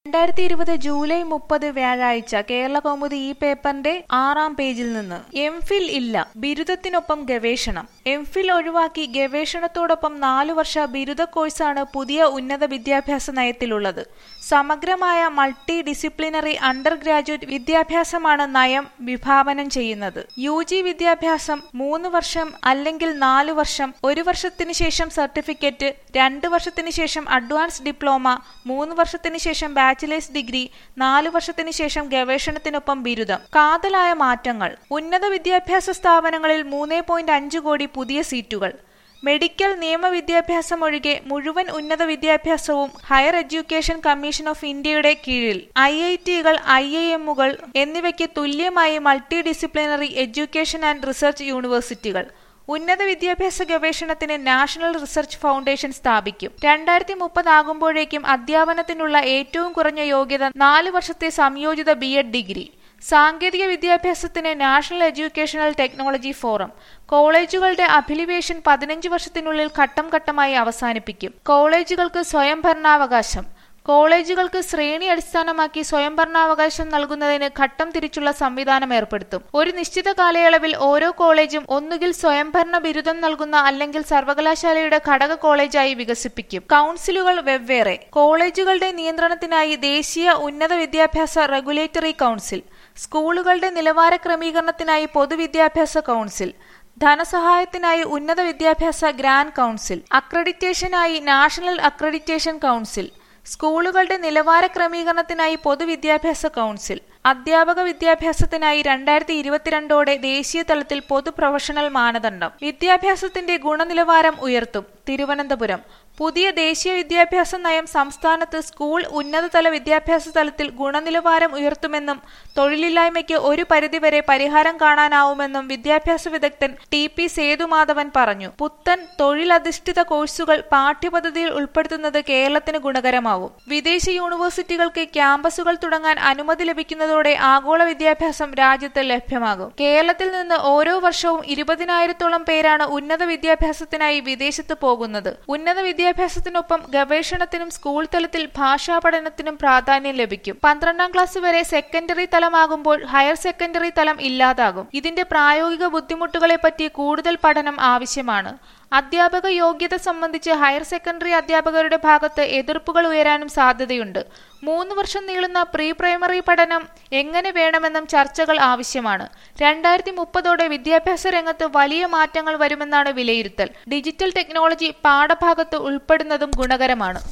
രണ്ടായിരത്തി ഇരുപത് ജൂലൈ മുപ്പത് വ്യാഴാഴ്ച കേരള കൗമുദി ഈ പേപ്പറിന്റെ ആറാം പേജിൽ നിന്ന് എംഫിൽ ഇല്ല ബിരുദത്തിനൊപ്പം ഗവേഷണം എംഫിൽ ഒഴിവാക്കി ഗവേഷണത്തോടൊപ്പം നാലു വർഷ ബിരുദ കോഴ്സാണ് പുതിയ ഉന്നത വിദ്യാഭ്യാസ നയത്തിലുള്ളത് സമഗ്രമായ മൾട്ടി ഡിസിപ്ലിനറി അണ്ടർ ഗ്രാജുവേറ്റ് വിദ്യാഭ്യാസമാണ് നയം വിഭാവനം ചെയ്യുന്നത് യു ജി വിദ്യാഭ്യാസം മൂന്ന് വർഷം അല്ലെങ്കിൽ നാലു വർഷം ഒരു വർഷത്തിന് ശേഷം സർട്ടിഫിക്കറ്റ് രണ്ട് വർഷത്തിന് ശേഷം അഡ്വാൻസ് ഡിപ്ലോമ മൂന്ന് വർഷത്തിന് ശേഷം ബാച്ചിലേഴ്സ് ഡിഗ്രി നാല് വർഷത്തിന് ശേഷം ഗവേഷണത്തിനൊപ്പം ബിരുദം കാതലായ മാറ്റങ്ങൾ ഉന്നത വിദ്യാഭ്യാസ സ്ഥാപനങ്ങളിൽ മൂന്ന് പോയിന്റ് അഞ്ച് കോടി പുതിയ സീറ്റുകൾ മെഡിക്കൽ നിയമവിദ്യാഭ്യാസം ഒഴികെ മുഴുവൻ ഉന്നത വിദ്യാഭ്യാസവും ഹയർ എഡ്യൂക്കേഷൻ കമ്മീഷൻ ഓഫ് ഇന്ത്യയുടെ കീഴിൽ ഐ ഐ ടികൾ ഐ ഐ എമ്മുകൾ എന്നിവയ്ക്ക് തുല്യമായി multi disciplinary education and research യൂണിവേഴ്സിറ്റികൾ ഉന്നത വിദ്യാഭ്യാസ ഗവേഷണത്തിന് നാഷണൽ റിസർച്ച് ഫൗണ്ടേഷൻ സ്ഥാപിക്കും രണ്ടായിരത്തി മുപ്പതാകുമ്പോഴേക്കും അധ്യാപനത്തിനുള്ള ഏറ്റവും കുറഞ്ഞ യോഗ്യത നാല് വർഷത്തെ സംയോജിത ബി എഡ് ഡിഗ്രി സാങ്കേതിക വിദ്യാഭ്യാസത്തിന് നാഷണൽ എഡ്യൂക്കേഷണൽ ടെക്നോളജി ഫോറം കോളേജുകളുടെ അഫിലിവേഷൻ പതിനഞ്ച് വർഷത്തിനുള്ളിൽ ഘട്ടം ഘട്ടമായി അവസാനിപ്പിക്കും കോളേജുകൾക്ക് സ്വയംഭരണാവകാശം കോളേജുകൾക്ക് ശ്രേണി അടിസ്ഥാനമാക്കി സ്വയംഭരണാവകാശം നൽകുന്നതിന് ഘട്ടം തിരിച്ചുള്ള സംവിധാനം ഏർപ്പെടുത്തും ഒരു നിശ്ചിത കാലയളവിൽ ഓരോ കോളേജും ഒന്നുകിൽ സ്വയംഭരണ ബിരുദം നൽകുന്ന അല്ലെങ്കിൽ സർവകലാശാലയുടെ ഘടക കോളേജായി വികസിപ്പിക്കും കൗൺസിലുകൾ വെവ്വേറെ കോളേജുകളുടെ നിയന്ത്രണത്തിനായി ദേശീയ ഉന്നത വിദ്യാഭ്യാസ റെഗുലേറ്ററി കൗൺസിൽ സ്കൂളുകളുടെ നിലവാര ക്രമീകരണത്തിനായി പൊതുവിദ്യാഭ്യാസ കൗൺസിൽ ധനസഹായത്തിനായി ഉന്നത വിദ്യാഭ്യാസ ഗ്രാൻഡ് കൗൺസിൽ അക്രഡിറ്റേഷനായി നാഷണൽ അക്രഡിറ്റേഷൻ കൗൺസിൽ സ്കൂളുകളുടെ നിലവാര ക്രമീകരണത്തിനായി പൊതുവിദ്യാഭ്യാസ കൗൺസിൽ അധ്യാപക വിദ്യാഭ്യാസത്തിനായി രണ്ടായിരത്തി ഇരുപത്തിരണ്ടോടെ ദേശീയ തലത്തിൽ പൊതു പ്രൊഫഷണൽ മാനദണ്ഡം വിദ്യാഭ്യാസത്തിന്റെ ഗുണനിലവാരം ഉയർത്തും തിരുവനന്തപുരം പുതിയ ദേശീയ വിദ്യാഭ്യാസ നയം സംസ്ഥാനത്ത് സ്കൂൾ ഉന്നതതല വിദ്യാഭ്യാസ തലത്തിൽ ഗുണനിലവാരം ഉയർത്തുമെന്നും തൊഴിലില്ലായ്മയ്ക്ക് ഒരു പരിധിവരെ പരിഹാരം കാണാനാവുമെന്നും വിദ്യാഭ്യാസ വിദഗ്ധൻ ടി പി സേതുമാധവൻ പറഞ്ഞു പുത്തൻ തൊഴിലധിഷ്ഠിത കോഴ്സുകൾ പാഠ്യപദ്ധതിയിൽ ഉൾപ്പെടുത്തുന്നത് കേരളത്തിന് ഗുണകരമാവും വിദേശ യൂണിവേഴ്സിറ്റികൾക്ക് ക്യാമ്പസുകൾ തുടങ്ങാൻ അനുമതി ലഭിക്കുന്നതോടെ ആഗോള വിദ്യാഭ്യാസം രാജ്യത്ത് ലഭ്യമാകും കേരളത്തിൽ നിന്ന് ഓരോ വർഷവും ഇരുപതിനായിരത്തോളം പേരാണ് ഉന്നത വിദ്യാഭ്യാസത്തിനായി വിദേശത്ത് പോകുന്നത് ഉന്നത വിദ്യാഭ്യാസത്തിനൊപ്പം ഗവേഷണത്തിനും സ്കൂൾ തലത്തിൽ ഭാഷാ പഠനത്തിനും പ്രാധാന്യം ലഭിക്കും പന്ത്രണ്ടാം ക്ലാസ് വരെ സെക്കൻഡറി തലമാകുമ്പോൾ ഹയർ സെക്കൻഡറി തലം ഇല്ലാതാകും ഇതിന്റെ പ്രായോഗിക ബുദ്ധിമുട്ടുകളെപ്പറ്റി കൂടുതൽ പഠനം ആവശ്യമാണ് അധ്യാപക യോഗ്യത സംബന്ധിച്ച് ഹയർ സെക്കൻഡറി അധ്യാപകരുടെ ഭാഗത്ത് എതിർപ്പുകൾ ഉയരാനും സാധ്യതയുണ്ട് മൂന്ന് വർഷം നീളുന്ന പ്രീ പ്രൈമറി പഠനം എങ്ങനെ വേണമെന്നും ചർച്ചകൾ ആവശ്യമാണ് രണ്ടായിരത്തി മുപ്പതോടെ വിദ്യാഭ്യാസ രംഗത്ത് വലിയ മാറ്റങ്ങൾ വരുമെന്നാണ് വിലയിരുത്തൽ ഡിജിറ്റൽ ടെക്നോളജി പാഠഭാഗത്ത് ഉൾപ്പെടുന്നതും ഗുണകരമാണ്